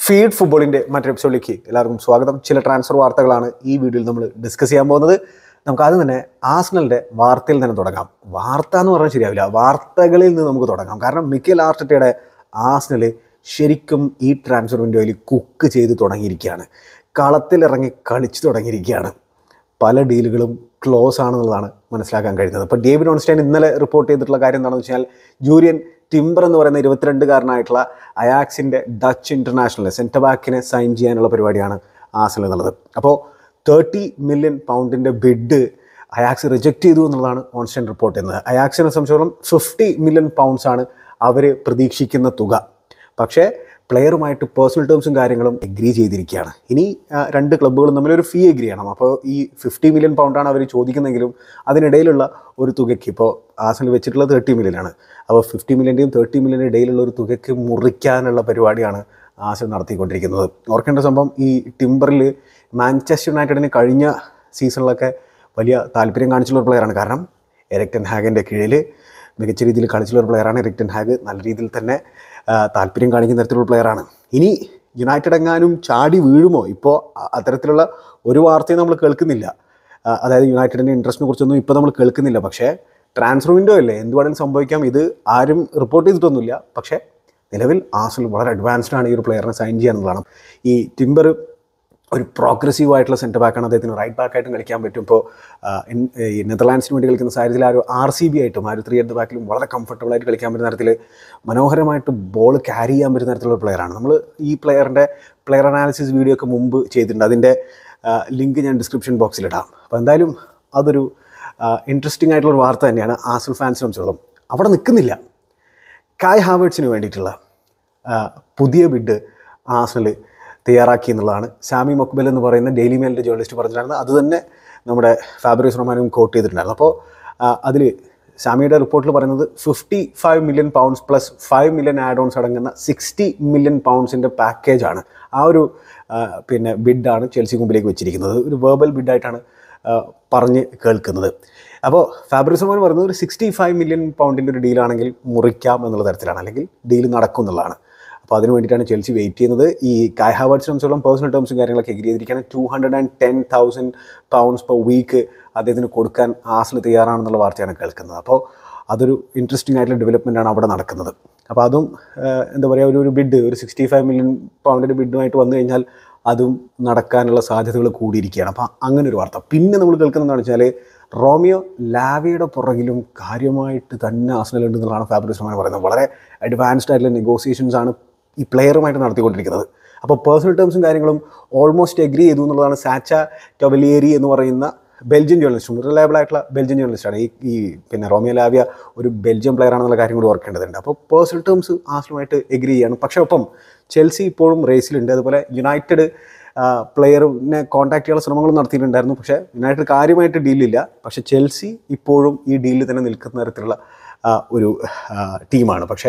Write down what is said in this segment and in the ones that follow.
feed ഫുട്ബോളിൻ്റെ മറ്റൊരു എപ്പിസോഡിലേക്ക് എല്ലാവർക്കും സ്വാഗതം ചില ട്രാൻസ്ഫർ വാർത്തകളാണ് ഈ വീഡിയോയിൽ നമ്മൾ ഡിസ്കസ് ചെയ്യാൻ പോകുന്നത് നമുക്ക് ആദ്യം തന്നെ ആസ്നലിൻ്റെ വാർത്തയിൽ തന്നെ തുടങ്ങാം വാർത്ത എന്ന് പറഞ്ഞാൽ ശരിയാവില്ല വാർത്തകളിൽ നിന്ന് നമുക്ക് തുടങ്ങാം കാരണം മിക്കൽ ആർട്ടറ്റയുടെ ആസ്നൽ ശരിക്കും ഈ ട്രാൻസ്ഫർ വിൻഡോയിൽ കുക്ക് ചെയ്ത് തുടങ്ങിയിരിക്കുകയാണ് കളത്തിലിറങ്ങി കളിച്ചു തുടങ്ങിയിരിക്കുകയാണ് പല ഡീലുകളും ക്ലോസ് ആണെന്നുള്ളതാണ് മനസ്സിലാക്കാൻ കഴിയുന്നത് അപ്പോൾ ഡേവിഡ് ഓൺസ്റ്റൈൻ ഇന്നലെ റിപ്പോർട്ട് ചെയ്തിട്ടുള്ള കാര്യം എന്താണെന്ന് വെച്ചാൽ ജൂരിയൻ ടിംബർ എന്ന് പറയുന്ന ഇരുപത്തിരണ്ടുകാരനായിട്ടുള്ള അയാക്സിൻ്റെ ഡച്ച് ഇൻ്റർനാഷണൽ സെൻറ്റർ ബാക്കിനെ സൈൻ ചെയ്യാനുള്ള പരിപാടിയാണ് ആസൽ എന്നുള്ളത് അപ്പോൾ തേർട്ടി മില്യൺ പൗണ്ടിൻ്റെ ബിഡ് അയാക്സ് റിജക്റ്റ് ചെയ്തു എന്നുള്ളതാണ് ഓൺസ്റ്റൈൻ റിപ്പോർട്ട് ചെയ്യുന്നത് അയാക്സിനെ സംബന്ധിച്ചോളം ഫിഫ്റ്റി മില്യൺ പൗണ്ട്സ് ആണ് അവർ പ്രതീക്ഷിക്കുന്ന തുക പക്ഷേ പ്ലെയറുമായിട്ട് പേഴ്സണൽ ടേംസും കാര്യങ്ങളും എഗ്രി ചെയ്തിരിക്കുകയാണ് ഇനി ആ, രണ്ട് ക്ലബ്ബുകളും തമ്മിലൊരു ഫീ എഗ്രി ചെയ്യണം അപ്പോൾ ഈ ഫിഫ്റ്റി മില്യൺ പൗണ്ടാണ് അവർ ചോദിക്കുന്നെങ്കിലും അതിനിടയിലുള്ള ഒരു തുകയ്ക്ക് ഇപ്പോൾ ആസനിൽ വെച്ചിട്ടുള്ളത് തേർട്ടി മില്യൺ ആണ് അപ്പോൾ ഫിഫ്റ്റി മില്യൻ്റെയും തേർട്ടി മില്യൻ്റെ ഇടയിലുള്ള ഒരു തുകയ്ക്ക് മുറിക്കാനുള്ള പരിപാടിയാണ് ആസൻ നടത്തിക്കൊണ്ടിരിക്കുന്നത് ഓർക്കേണ്ട സംഭവം ഈ ടിംബറിൽ മാഞ്ചസ്റ്റർ യുണൈറ്റഡിന് കഴിഞ്ഞ സീസണിലൊക്കെ വലിയ താല്പര്യം കാണിച്ചുള്ള ഒരു പ്ലെയറാണ് കാരണം എരക്ടൻ ഹാഗിൻ്റെ കീഴിൽ മികച്ച രീതിയിൽ കളിച്ചുള്ള ഒരു പ്ലെയറാണ് എറിക്ടൻ ഹാഗ് നല്ല രീതിയിൽ തന്നെ ആ, താല്പര്യം കാണിക്കുന്ന തരത്തിലുള്ള പ്ലെയറാണ് ഇനി യുണൈറ്റഡ് എങ്ങാനും ചാടി വീഴുമോ ഇപ്പോൾ അ- അത്തരത്തിലുള്ള ഒരു വാർത്തയും നമ്മൾ കേൾക്കുന്നില്ല ആ, അതായത് യുണൈറ്റഡിൻ്റെ ഇൻട്രസ്റ്റിനെ കുറിച്ചൊന്നും ഇപ്പോൾ നമ്മൾ കേൾക്കുന്നില്ല പക്ഷേ ട്രാൻസ്ഫർ വിൻഡോ അല്ലേ എന്ത് വേണമെങ്കിലും സംഭവിക്കാം ഇത് ആരും റിപ്പോർട്ട് ചെയ്തിട്ടൊന്നുമില്ല പക്ഷേ നിലവിൽ ആസൽ വളരെ അഡ്വാൻസ്ഡ് ആണ് ഈ ഒരു പ്ലെയറിനെ സൈൻ ചെയ്യാന്നുള്ളതാണ് ഈ ടിംബർ ഒരു പ്രോഗ്രസീവ് ആയിട്ടുള്ള സെൻറ്റർ ബാക്കാണ് അദ്ദേഹത്തിന് റൈറ്റ് ബാക്കായിട്ടും കളിക്കാൻ പറ്റും ഇപ്പോൾ ഈ നെതർലാൻഡ്സിന് വേണ്ടി കളിക്കുന്ന സാഹചര്യത്തിൽ ആ ഒരു ആർ സി ബി ആയിട്ടും ആ ഒരു ത്രീ അറ്റ് ബാക്കിലും വളരെ കംഫർട്ടബിൾ ആയിട്ട് കളിക്കാൻ പറ്റുന്ന തരത്തിൽ മനോഹരമായിട്ട് ബോൾ ക്യാരി ചെയ്യാൻ പറ്റുന്ന തരത്തിലുള്ള പ്ലെയറാണ് നമ്മൾ ഈ പ്ലെയറിൻ്റെ പ്ലെയർ അനാലിസിസ് വീഡിയോ ഒക്കെ മുമ്പ് ചെയ്തിട്ടുണ്ട് അതിൻ്റെ ലിങ്ക് ഞാൻ ഡിസ്ക്രിപ്ഷൻ ബോക്സിലിടാം അപ്പോൾ എന്തായാലും അതൊരു ഇൻട്രസ്റ്റിംഗ് ആയിട്ടുള്ള ഒരു വാർത്ത തന്നെയാണ് ആസൽ ഫാൻസിനെ സംബന്ധിച്ചിടത്തോളം അവിടെ നിൽക്കുന്നില്ല കായ് ഹാവേർട്സിന് വേണ്ടിയിട്ടുള്ള ആ, പുതിയ ബിഡ് ആസ്നൽ തയ്യാറാക്കി എന്നുള്ളതാണ് സാമി മൊക്ബൽ എന്ന് പറയുന്ന ഡെയിലി മെയിലിൻ്റെ ജേർണലിസ്റ്റ് പറഞ്ഞിട്ടുണ്ടായിരുന്നു അത് തന്നെ നമ്മുടെ ഫാബ്രിസ് റൊമാനും കോട്ട് ചെയ്തിട്ടുണ്ടായിരുന്നു അപ്പോൾ അതിൽ സാമിയുടെ റിപ്പോർട്ടിൽ പറയുന്നത് fifty five million pounds plus five million add ons അടങ്ങുന്ന സിക്സ്റ്റി മില്യൺ പൗണ്ട്സിൻ്റെ പാക്കേജാണ് ആ ഒരു ആ, പിന്നെ ബിഡാണ് ചെൽസി മുമ്പിലേക്ക് വെച്ചിരിക്കുന്നത് ഒരു വേർബൽ ബിഡായിട്ടാണ് ആ, പറഞ്ഞ് കേൾക്കുന്നത് അപ്പോൾ ഫാബ്രിസ് റൊമാൻ പറയുന്നത് ഒരു സിക്സ്റ്റി ഫൈവ് മില്യൺ പൗണ്ടിൻ്റെ ഒരു ഡീലാണെങ്കിൽ മുറിക്കാം എന്നുള്ള തരത്തിലാണ് അല്ലെങ്കിൽ ഡീൽ നടക്കും എന്നുള്ളതാണ് അപ്പോൾ അതിന് വേണ്ടിയിട്ടാണ് ചെൽസി വെയിറ്റ് ചെയ്യുന്നത് ഈ കായ് ഹാവേർട്സിനെ സംബന്ധിച്ചോളം പേഴ്സണൽ ടേംസും കാര്യങ്ങളൊക്കെ എഗ്രി ചെയ്തിരിക്കുകയാണ് two hundred and ten thousand pounds per week അദ്ദേഹത്തിന് കൊടുക്കാൻ ആസിൽ തയ്യാറാണെന്നുള്ള വാർത്തയാണ് കേൾക്കുന്നത് അപ്പോൾ അതൊരു ഇൻട്രസ്റ്റിംഗ് ആയിട്ടുള്ള ഡെവലപ്മെൻ്റ് ആണ് അവിടെ നടക്കുന്നത് അപ്പോൾ അതും ആ, എന്താ പറയുക ഒരു ഒരു ബിഡ് ഒരു സിക്സ്റ്റി ഫൈവ് മില്യൺ പൗണ്ടിൻ്റെ ബിഡുമായിട്ട് വന്നു കഴിഞ്ഞാൽ അതും നടക്കാനുള്ള സാധ്യതകൾ കൂടിയിരിക്കുകയാണ് അപ്പോൾ അങ്ങനെ ഒരു വാർത്ത പിന്നെ നമ്മൾ കേൾക്കുന്നത് എന്താണെന്ന് വെച്ചാൽ റോമിയോ ലാവിയുടെ പുറകിലും കാര്യമായിട്ട് തന്നെ ആസനൽ ഉണ്ട് എന്നുള്ളതാണ് ഫാബ്രിസ് റഹ്മാൻ പറയുന്നത് വളരെ അഡ്വാൻസ്ഡ് ആയിട്ടുള്ള നെഗോസിയേഷൻസ് ആണ് ഈ പ്ലെയറുമായിട്ട് നടത്തിക്കൊണ്ടിരിക്കുന്നത് അപ്പോൾ പേഴ്സണൽ ടേംസും കാര്യങ്ങളും ഓൾമോസ്റ്റ് എഗ്രി ചെയ്തു എന്നുള്ളതാണ് സാച്ച ടൊവലിയേരി എന്ന് പറയുന്ന ബെൽജിയൻ ജേർണലിസ്റ്റും റിലയബിൾ ആയിട്ടുള്ള ബെൽജിയൻ ജേർണലിസ്റ്റാണ് ഈ ഈ പിന്നെ റോമിയോ ലാവിയ ഒരു ബെൽജിയം പ്ലെയർ ആണെന്നുള്ള കാര്യം കൂടി ഓർക്കേണ്ടതുണ്ട് അപ്പോൾ പേഴ്സണൽ ടേംസ് ആസ്ലുമായിട്ട് എഗ്രി ചെയ്യാണ് പക്ഷേ ഒപ്പം ചെൽസി ഇപ്പോഴും റേസിലുണ്ട് അതുപോലെ യുണൈറ്റഡ് പ്ലെയറിനെ കോൺടാക്ട് ചെയ്യാനുള്ള ശ്രമങ്ങളും നടത്തിയിട്ടുണ്ടായിരുന്നു പക്ഷേ യുണൈറ്റഡ് കാര്യമായിട്ട് ഡീലില്ല പക്ഷേ ചെൽസി ഇപ്പോഴും ഈ ഡീലിൽ തന്നെ നിൽക്കുന്ന തരത്തിലുള്ള ആ, ഒരു ആ, ടീമാണ് പക്ഷേ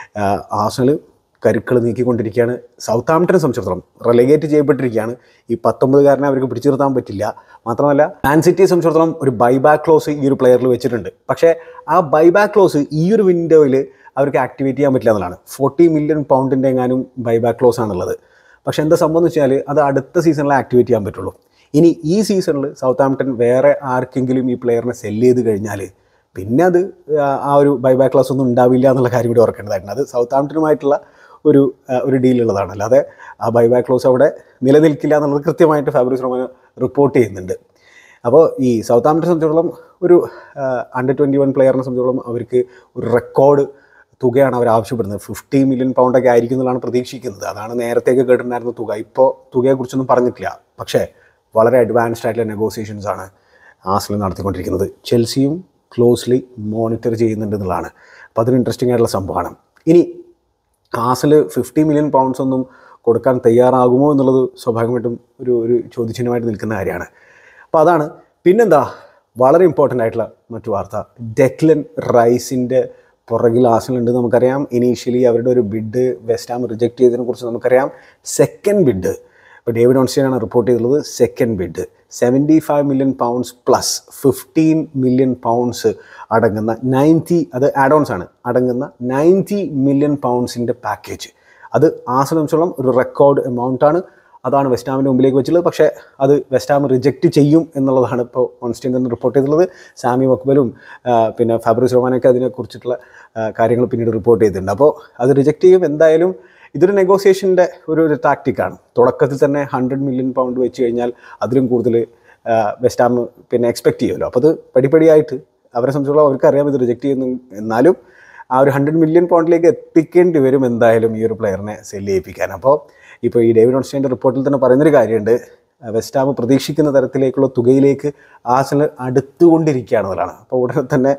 ആസണൽ കരുക്കൾ നീക്കിക്കൊണ്ടിരിക്കുകയാണ് സൗത്ത് ആംപ്ടനെ സംബന്ധിച്ചിടത്തോളം റെലഗേറ്റ് ചെയ്യപ്പെട്ടിരിക്കുകയാണ് ഈ പത്തൊമ്പതുകാരനെ അവർക്ക് പിടിച്ചു നിർത്താൻ പറ്റില്ല മാത്രമല്ല മാൻ സിറ്റിയെ സംബന്ധിച്ചിടത്തോളം ഒരു ബൈബാക്ക് ക്ലോസ് ഈ ഒരു പ്ലെയറിൽ വെച്ചിട്ടുണ്ട് പക്ഷേ ആ ബൈബാക്ക് ക്ലോസ് ഈ ഒരു വിൻഡോയിൽ അവർക്ക് ആക്ടിവേറ്റ് ചെയ്യാൻ പറ്റില്ല എന്നുള്ളതാണ് ഫോർട്ടി മില്യൺ പൗണ്ടിൻ്റെ എങ്ങാനും ബൈബാക്ക് ക്ലോസ് ആണുള്ളത് പക്ഷേ എന്താ സംഭവം എന്ന് വെച്ചാൽ അത് അടുത്ത സീസണിൽ ആക്ടിവേറ്റ് ചെയ്യാൻ പറ്റുള്ളൂ ഇനി ഈ സീസണിൽ സൗത്ത് ആംപ്ടൺ വേറെ ആർക്കെങ്കിലും ഈ പ്ലെയറിനെ സെല്ല് ചെയ്ത് കഴിഞ്ഞാൽ പിന്നെ അത് ആ, ആ ഒരു ബൈബാക്ക് ക്ലാസ് ഒന്നും ഉണ്ടാവില്ല എന്നുള്ള കാര്യം കൂടി ഓർക്കേണ്ടതായിട്ടുണ്ട് അത് സൗത്ത് ആംപ്ടനുമായിട്ടുള്ള ഒരു ആ, ഒരു ഡീലുള്ളതാണ് അല്ലാതെ ആ ബൈബാക്ക് ക്ലോസ് അവിടെ നിലനിൽക്കില്ല എന്നുള്ളത് കൃത്യമായിട്ട് ഫാബ്രിസ് റോമൻ റിപ്പോർട്ട് ചെയ്യുന്നുണ്ട് അപ്പോൾ ഈ സൗത്ത് ആംപ്ടനെ സംബന്ധിച്ചിടത്തോളം ഒരു അണ്ടർ ട്വൻറ്റി വൺ പ്ലെയറിനെ സംബന്ധിച്ചിടത്തോളം അവർക്ക് ഒരു റെക്കോർഡ് തുകയാണ് അവർ ആവശ്യപ്പെടുന്നത് ഫിഫ്റ്റി മില്യൺ പൗണ്ടൊക്കെ ആയിരിക്കും എന്നുള്ളതാണ് പ്രതീക്ഷിക്കുന്നത് അതാണ് നേരത്തേക്ക് കേട്ടിട്ടുണ്ടായിരുന്ന തുക ഇപ്പോൾ തുകയെക്കുറിച്ചൊന്നും പറഞ്ഞിട്ടില്ല പക്ഷേ വളരെ അഡ്വാൻസ്ഡ് ആയിട്ടുള്ള നെഗോസിയേഷൻസ് ആണ് ആസ്ലിൽ നടത്തിക്കൊണ്ടിരിക്കുന്നത് ചെൽസിയും ക്ലോസ്ലി മോണിറ്റർ ചെയ്യുന്നുണ്ട് എന്നുള്ളതാണ് അപ്പോൾ അതൊരു ഇൻട്രസ്റ്റിംഗ് ആയിട്ടുള്ള സംഭവമാണ് ഇനി ആസിൽ ഫിഫ്റ്റി മില്യൺ പൗണ്ട്സ് ഒന്നും കൊടുക്കാൻ തയ്യാറാകുമോ എന്നുള്ളത് സ്വാഭാവികമായിട്ടും ഒരു ഒരു ചോദ്യചിഹ്നമായിട്ട് നിൽക്കുന്ന കാര്യമാണ് അപ്പോൾ അതാണ് പിന്നെന്താ വളരെ ഇമ്പോർട്ടൻ്റ് ആയിട്ടുള്ള മറ്റു വാർത്ത ഡെക്ലൻ റൈസിൻ്റെ പുറകിൽ ആസനുണ്ട് നമുക്കറിയാം ഇനീഷ്യലി അവരുടെ ഒരു ബിഡ് വെസ്റ്റ് ഹാം റിജക്റ്റ് ചെയ്തതിനെ കുറിച്ച് നമുക്കറിയാം സെക്കൻഡ് ബിഡ് ഇപ്പോൾ ഡേവിഡ് ഓൺസ്റ്റൈനാണ് റിപ്പോർട്ട് ചെയ്തിട്ടുള്ളത് second bid seventy five million pounds plus fifteen million pounds അടങ്ങുന്ന നയൻറ്റി അത് ആഡ് ഓൺസ് ആണ് അടങ്ങുന്ന നയൻറ്റി മില്യൺ പൗണ്ട്സിൻ്റെ പാക്കേജ് അത് ആ സംബന്ധിച്ചോളം ഒരു റെക്കോർഡ് എമൗണ്ടാണ് അതാണ് വെസ്റ്റ് ഹാമിൻ്റെ മുമ്പിലേക്ക് വെച്ചുള്ളത് പക്ഷേ അത് വെസ്റ്റ് ഹാം റിജക്റ്റ് ചെയ്യും എന്നുള്ളതാണ് ഇപ്പോൾ ഓൺസ്റ്റീൻ തന്നെ റിപ്പോർട്ട് ചെയ്തിട്ടുള്ളത് സാമി മക്ബലും ആ, പിന്നെ ഫാബ്രിസ് റോമാനൊക്കെ അതിനെക്കുറിച്ചിട്ടുള്ള ആ, കാര്യങ്ങൾ പിന്നീട് റിപ്പോർട്ട് ചെയ്തിട്ടുണ്ട് അപ്പോൾ അത് റിജക്റ്റ് ചെയ്യും എന്തായാലും ഇതൊരു നെഗോസിയേഷൻ്റെ ഒരു ഒരു ടാക്റ്റിക്കാണ് തുടക്കത്തിൽ തന്നെ ഹൺഡ്രഡ് മില്യൺ പൗണ്ട് വെച്ച് കഴിഞ്ഞാൽ അതിലും കൂടുതൽ വെസ്റ്റ് ഹാം പിന്നെ എക്സ്പെക്ട് ചെയ്യുമല്ലോ അപ്പോൾ അത് പടിപടിയായിട്ട് അവരെ സംബന്ധിച്ചോളം അവർക്കറിയാം ഇത് റിജക്റ്റ് ചെയ്യുന്നു എന്നാലും ആ ഒരു ഹൺഡ്രഡ് മില്യൺ പൗണ്ടിലേക്ക് എത്തിക്കേണ്ടി വരും എന്തായാലും ഈ ഒരു പ്ലെയറിനെ സെല്ല് ചെയ്യിപ്പിക്കാൻ അപ്പോൾ ഇപ്പോൾ ഈ ഡേവിഡ് ഓൺസ്റ്റൈൻ്റെ റിപ്പോർട്ടിൽ തന്നെ പറയുന്നൊരു കാര്യമുണ്ട് വെസ്റ്റ് ഹാം പ്രതീക്ഷിക്കുന്ന തരത്തിലേക്കുള്ള തുകയിലേക്ക് ആസനൽ അടുത്തുകൊണ്ടിരിക്കുകയാണെന്നുള്ളതാണ് അപ്പോൾ ഉടനെ തന്നെ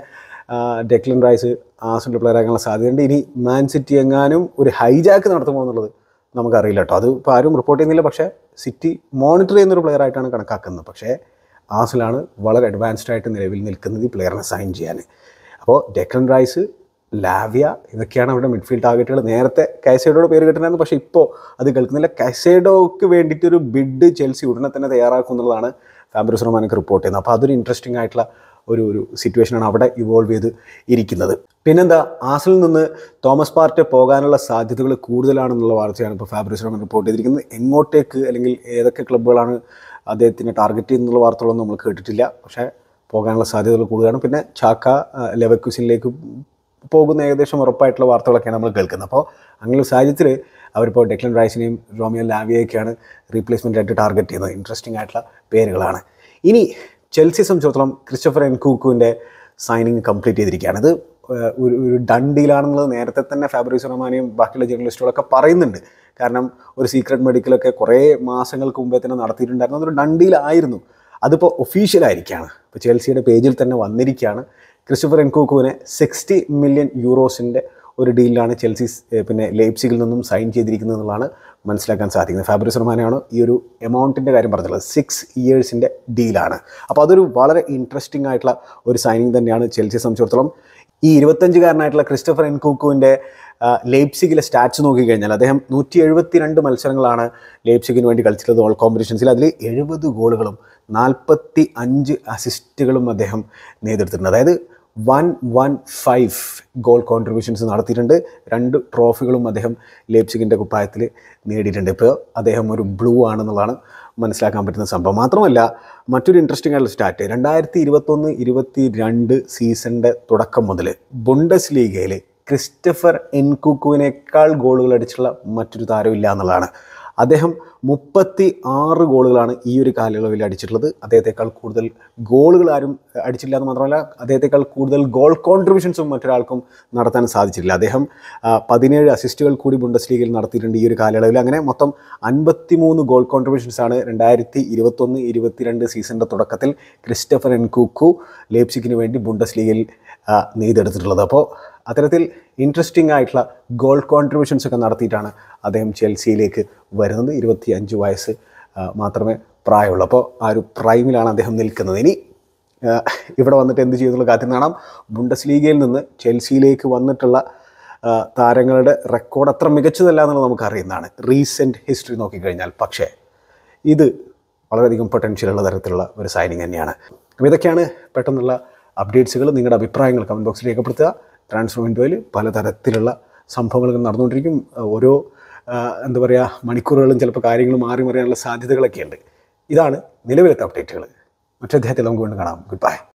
ഡെക്ലൻ റൈസ് ആസനൽ പ്ലെയർ ആകാനുള്ള സാധ്യതയുണ്ട് ഇനി മാൻ സിറ്റി എങ്ങാനും ഒരു ഹൈജാക്ക് നടത്തുമോ എന്നുള്ളത് നമുക്കറിയില്ല കേട്ടോ അത് ഇപ്പോൾ ആരും റിപ്പോർട്ട് ചെയ്യുന്നില്ല പക്ഷേ സിറ്റി മോണിറ്റർ ചെയ്യുന്നൊരു പ്ലെയർ ആയിട്ടാണ് കണക്കാക്കുന്നത് പക്ഷേ ആസിലാണ് വളരെ അഡ്വാൻസ്ഡ് ആയിട്ട് നിലവിൽ നിൽക്കുന്നത് ഈ പ്ലെയറിനെ സൈൻ ചെയ്യാൻ അപ്പോൾ ഡെക്ലൻ റൈസ് ലാവിയ ഇതൊക്കെയാണ് അവിടെ മിഡ്ഫീൽഡ് ടാർഗറ്റുകൾ നേരത്തെ കൈസൈഡോയുടെ പേര് കിട്ടുന്നതായിരുന്നു പക്ഷേ ഇപ്പോൾ അത് കേൾക്കുന്നില്ല കൈസൈഡോക്ക് വേണ്ടിയിട്ടൊരു ബിഡ് ചെൽസി ഉടനെ തന്നെ തയ്യാറാക്കും എന്നുള്ളതാണ് ഫാബ്രിസ് റൊമാനൊക്കെ റിപ്പോർട്ട് ചെയ്യുന്നത് അപ്പോൾ അതൊരു ഇൻട്രസ്റ്റിംഗ് ആയിട്ടുള്ള ഒരു ഒരു സിറ്റുവേഷനാണ് അവിടെ ഇവോൾവ് ചെയ്ത് ഇരിക്കുന്നത് പിന്നെന്താ ആസിലിൽ നിന്ന് തോമസ് പാർട്ടി പോകാനുള്ള സാധ്യതകൾ കൂടുതലാണെന്നുള്ള വാർത്തയാണ് ഇപ്പോൾ ഫാബ്രിസ് റോമൻ റിപ്പോർട്ട് ചെയ്തിരിക്കുന്നത് എങ്ങോട്ടേക്ക് അല്ലെങ്കിൽ ഏതൊക്കെ ക്ലബ്ബുകളാണ് അദ്ദേഹത്തിനെ ടാർഗറ്റ് ചെയ്യുന്നുള്ള വാർത്തകളൊന്നും നമ്മൾ കേട്ടിട്ടില്ല പക്ഷേ പോകാനുള്ള സാധ്യതകൾ കൂടുതലാണ് പിന്നെ ചാക്ക ലെവക്യൂസിനിലേക്ക് പോകുന്ന ഏകദേശം ഉറപ്പായിട്ടുള്ള വാർത്തകളൊക്കെയാണ് നമ്മൾ കേൾക്കുന്നത് അപ്പോൾ അങ്ങനെ ഒരു സാഹചര്യത്തിൽ അവരിപ്പോൾ ഡെക്ലൻ റൈസിനെയും റോമിയോ ലാവിയെയൊക്കെയാണ് റീപ്ലേസ്മെൻ്റ് ആയിട്ട് ടാർഗറ്റ് ചെയ്യുന്നത് ഇൻട്രസ്റ്റിംഗ് ആയിട്ടുള്ള പേരുകളാണ് ഇനി ചെൽസിയെ സംബന്ധിച്ചിടത്തോളം ക്രിസ്റ്റഫർ എൻകൂക്കുവിൻ്റെ സൈനിങ് കംപ്ലീറ്റ് ചെയ്തിരിക്കുകയാണ് അത് ഏഹ്, ഒരു ഒരു ഡൺ ഡീലാണെന്നുള്ളത് നേരത്തെ തന്നെ ഫാബ്രിസ് റഹ്മാനെയും ബാക്കിയുള്ള ജേർണലിസ്റ്റുകളൊക്കെ പറയുന്നുണ്ട് കാരണം ഒരു സീക്രട്ട് മെഡിക്കലൊക്കെ കുറേ മാസങ്ങൾക്ക് മുമ്പേ തന്നെ നടത്തിയിട്ടുണ്ടായിരുന്നു അതൊരു ഡൺ ഡീലായിരുന്നു അതിപ്പോൾ ഒഫീഷ്യലായിരിക്കുകയാണ് ഇപ്പോൾ ചെൽസിയുടെ പേജിൽ തന്നെ വന്നിരിക്കുകയാണ് ക്രിസ്റ്റഫർ എൻകൂക്കുവിനെ സിക്സ്റ്റി മില്യൺ യൂറോസിൻ്റെ ഒരു ഡീലിലാണ് ചെൽസി ഏഹ്, പിന്നെ ലേപ്സിയിൽ നിന്നും സൈൻ ചെയ്തിരിക്കുന്നത് എന്നുള്ളതാണ് മനസ്സിലാക്കാൻ സാധിക്കുന്നത് ഫാബ്രിസ് റഹ്മാനാണ് ഈ ഒരു എമൗണ്ടിൻ്റെ കാര്യം പറഞ്ഞിട്ടുള്ളത് സിക്സ് ഇയേഴ്സിൻ്റെ ഡീലാണ് അപ്പോൾ അതൊരു വളരെ ഇൻട്രസ്റ്റിംഗ് ആയിട്ടുള്ള ഒരു സൈനിങ് തന്നെയാണ് ചെൽസിയെ സംബന്ധിച്ചിടത്തോളം ഈ ഇരുപത്തഞ്ചുകാരനായിട്ടുള്ള ക്രിസ്റ്റഫർ എൻകൂക്കുവിൻ്റെ ലേപ്സിഗിലെ സ്റ്റാറ്റ്സ് നോക്കിക്കഴിഞ്ഞാൽ അദ്ദേഹം നൂറ്റി എഴുപത്തി രണ്ട് മത്സരങ്ങളാണ് ലേപ്സിഗിന് വേണ്ടി കളിച്ചിട്ടുള്ളത് ഓൾ കോമ്പറ്റീഷൻസിൽ അതിൽ എഴുപത് ഗോളുകളും നാൽപ്പത്തി അഞ്ച് അസിസ്റ്റുകളും അദ്ദേഹം നേടിയെടുത്തിട്ടുണ്ട് അതായത് one one five goal contributions നടത്തിയിട്ടുണ്ട് രണ്ട് ട്രോഫികളും അദ്ദേഹം ലേപ്സിഗിൻ്റെ കുപ്പായത്തിൽ നേടിയിട്ടുണ്ട് ഇപ്പോൾ അദ്ദേഹം ഒരു ബ്ലൂ ആണെന്നുള്ളതാണ് മനസ്സിലാക്കാൻ പറ്റുന്ന സംഭവം മാത്രമല്ല മറ്റൊരു ഇൻട്രസ്റ്റിംഗ് ആയിട്ടുള്ള സ്റ്റാറ്റ് രണ്ടായിരത്തി ഇരുപത്തൊന്ന് ഇരുപത്തി രണ്ട് സീസണിൻ്റെ തുടക്കം മുതൽ ബുണ്ടസ് ലീഗയിൽ ക്രിസ്റ്റഫർ എൻകുക്കുവിനേക്കാൾ ഗോളുകൾ അടിച്ചുള്ള മറ്റൊരു താരമില്ല എന്നുള്ളതാണ് അദ്ദേഹം മുപ്പത്തി ആറ് ഗോളുകളാണ് ഈ ഒരു കാലയളവിൽ അടിച്ചിട്ടുള്ളത് അദ്ദേഹത്തെക്കാൾ കൂടുതൽ ഗോളുകൾ ആരും അടിച്ചില്ല എന്ന് മാത്രമല്ല അദ്ദേഹത്തെക്കാൾ കൂടുതൽ ഗോൾ കോൺട്രിബ്യൂഷൻസും മറ്റൊരാൾക്കും നടത്താൻ സാധിച്ചിട്ടില്ല അദ്ദേഹം ആ, പതിനേഴ് അസിസ്റ്റുകൾ കൂടി ബുണ്ടസ് ലീഗിൽ നടത്തിയിട്ടുണ്ട് ഈ ഒരു കാലയളവിൽ അങ്ങനെ മൊത്തം അൻപത്തിമൂന്ന് ഗോൾ കോൺട്രിബ്യൂഷൻസ് ആണ് രണ്ടായിരത്തി ഇരുപത്തൊന്ന് ഇരുപത്തിരണ്ട് സീസണിൻ്റെ തുടക്കത്തിൽ ക്രിസ്റ്റഫർ എൻകൂക്കു ലേപ്സിക്കിന് വേണ്ടി ബുണ്ടസ് ലീഗിൽ ആ, നെയ്തെടുത്തിട്ടുള്ളത് അപ്പോൾ അത്തരത്തിൽ ഇൻട്രസ്റ്റിംഗ് ആയിട്ടുള്ള ഗോൾ കോൺട്രിബ്യൂഷൻസ് ഒക്കെ നടത്തിയിട്ടാണ് അദ്ദേഹം ചെൽസിയിലേക്ക് വരുന്നത് ഇരുപത്തി അഞ്ച് വയസ്സ് ആ, മാത്രമേ പ്രായമുള്ളൂ അപ്പോൾ ആ ഒരു പ്രൈമിലാണ് അദ്ദേഹം നിൽക്കുന്നത് ഇനി ആ, ഇവിടെ വന്നിട്ട് എന്ത് ചെയ്യുന്നുള്ള കാര്യം കാണാം ബുണ്ടസ് ലീഗയിൽ നിന്ന് ചെൽസിയിലേക്ക് വന്നിട്ടുള്ള ആ, താരങ്ങളുടെ റെക്കോർഡ് അത്ര മികച്ചതല്ല എന്നുള്ളത് നമുക്ക് അറിയുന്നതാണ് റീസെൻറ്റ് ഹിസ്റ്ററി നോക്കിക്കഴിഞ്ഞാൽ പക്ഷേ ഇത് വളരെയധികം പൊട്ടൻഷ്യൽ ഉള്ള തരത്തിലുള്ള ഒരു സൈനിങ് തന്നെയാണ് അപ്പോൾ ഇതൊക്കെയാണ് പെട്ടെന്നുള്ള അപ്ഡേറ്റ്സുകൾ നിങ്ങളുടെ അഭിപ്രായങ്ങൾ കമൻറ്റ് ബോക്സിൽ രേഖപ്പെടുത്തുക ട്രാൻസ്ഫർ വിൻഡോയിൽ പലതരത്തിലുള്ള സംഭവങ്ങൾ നടന്നുകൊണ്ടിരിക്കും ഓരോ ആ, എന്താ പറയുക മണിക്കൂറുകളും ചിലപ്പോൾ കാര്യങ്ങൾ മാറി മറിയാനുള്ള സാധ്യതകളൊക്കെ ഉണ്ട് ഇതാണ് നിലവിലത്തെ അപ്ഡേറ്റുകൾ മറ്റേ അദ്ദേഹത്തിൽ നമുക്ക് വീണ്ടും കാണാം ഗുഡ് ബൈ